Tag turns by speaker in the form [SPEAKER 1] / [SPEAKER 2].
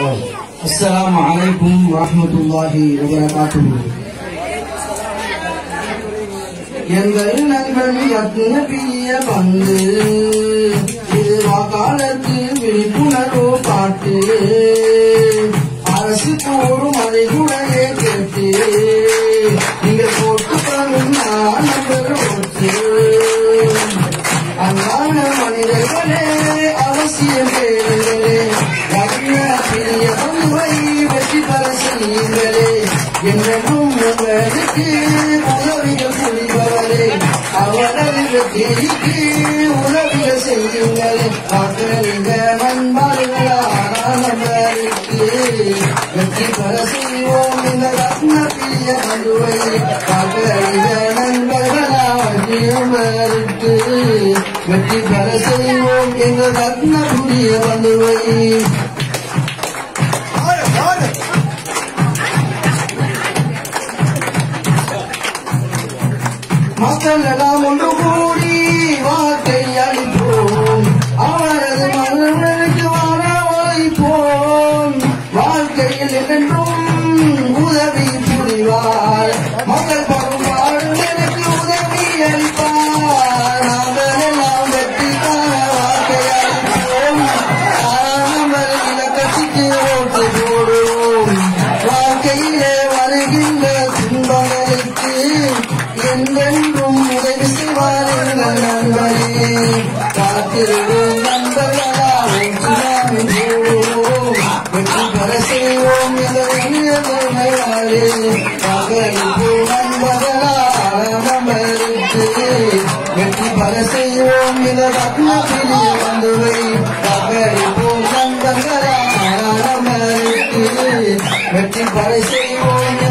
[SPEAKER 1] السلام عليكم ورحمة الله وبركاته எங்கள் நண்பன் ரத்னபிய பந்து இது வாக்காளத்து விழிப்புணர்வு பாட்டு அரசு கூறும் அதை கூடவே கேட்டு நீங்கள் போட்டு தரும் நான் நம்பர் ஓட்டு அன்பான மனிதர்களே அவசியம் கேளுங்களே ரத்ன பிரிய பந்துவை வெற்றி பெற செய்யுங்களே என்றும் உங்களுக்கு உதவிகள் புரிபவரே அவரது வெற்றிக்கு உதவிகள் செய்யுங்களே வாக்களிங்க நண்பர்களானவருக்கு வெற்றி பெற செய்வோம் இந்த ரத்ன பிரிய பந்துவை வாக்களிங்க நண்பர்களானவருக்கு வெற்றி பெற செய்வோம் எங்கள் ரத்ன புரிய பந்துவை மக்கள் எல்லாம் ஒன்று கூடி வாக்கை அளிப்போம் அவரது மன்னர்களுக்கு வரவழைப்போம் வாழ்க்கையில் என்றென்றும் உதவி புரிவார் மக்கள் படும் வாழ்வதற்கு உதவி அளிப்பார் நாங்கள் எல்லாம் வெற்றிக்கான வாக்கை அளிப்போம் ஆரம்பர் இலக்கத்துக்கு ஓட்டு போடுவோம் வாழ்க்கையிலே வருகின்ற துன்பங்களுக்கு என்றென்றும் உதவி செய்வார் எங்கள் நண்பரே காத்திருவோம் நண்பர்களா ஒன்றுதான் போவோம் வெற்றி பெற செய்வோம் எதிர்நேரே பகலிப்போம் நண்பர்களா நம்பருக்கு வெற்றி பெற செய்வோம் இந்த ரத்ன பிரிய வந்துவை பகலிப்போம் நண்பர்களா நம்பருக்கு வெற்றி பெற செய்வோம்